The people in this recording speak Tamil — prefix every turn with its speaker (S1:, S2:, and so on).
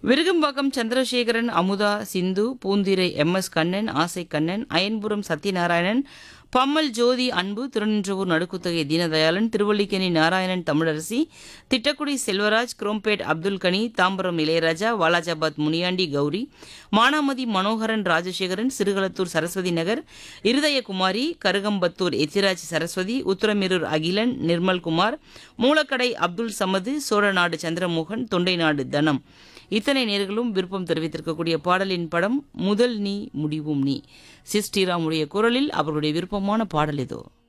S1: விருகம்பாக்கம் சந்திரசேகரன் அமுதா சிந்து பூந்திரை எம் எஸ் கண்ணன் ஆசை கண்ணன் அயன்புரம் சத்யநாராயணன் பம்மல் ஜோதி அன்பு திருநின்றவூர் நடுக்குத்தகை தீனதயாளன் திருவல்லிக்கேணி நாராயணன் தமிழரசி திட்டக்குடி செல்வராஜ் குரோம்பேட் அப்துல் கனி தாம்பரம் இளையராஜா வாலாஜாபாத் முனியாண்டி கௌரி மானாமதி மனோகரன் ராஜசேகரன் சிறுகளத்தூர் சரஸ்வதி நகர் இருதயகுமாரி கருகம்பத்தூர் எத்திராஜ் சரஸ்வதி உத்தரமேரூர் அகிலன் நிர்மல்குமார் மூலக்கடை அப்துல் சமது சோழநாடு சந்திரமோகன் தொண்டைநாடு தனம் இத்தனை நேர்களும் விருப்பம் தெரிவித்திருக்கக்கூடிய பாடலின் படம் முதல் நீ முடிவும் நீ சிஸ்டிராமுடைய குரலில் அவர்களுடைய விருப்பமான பாடல் இதோ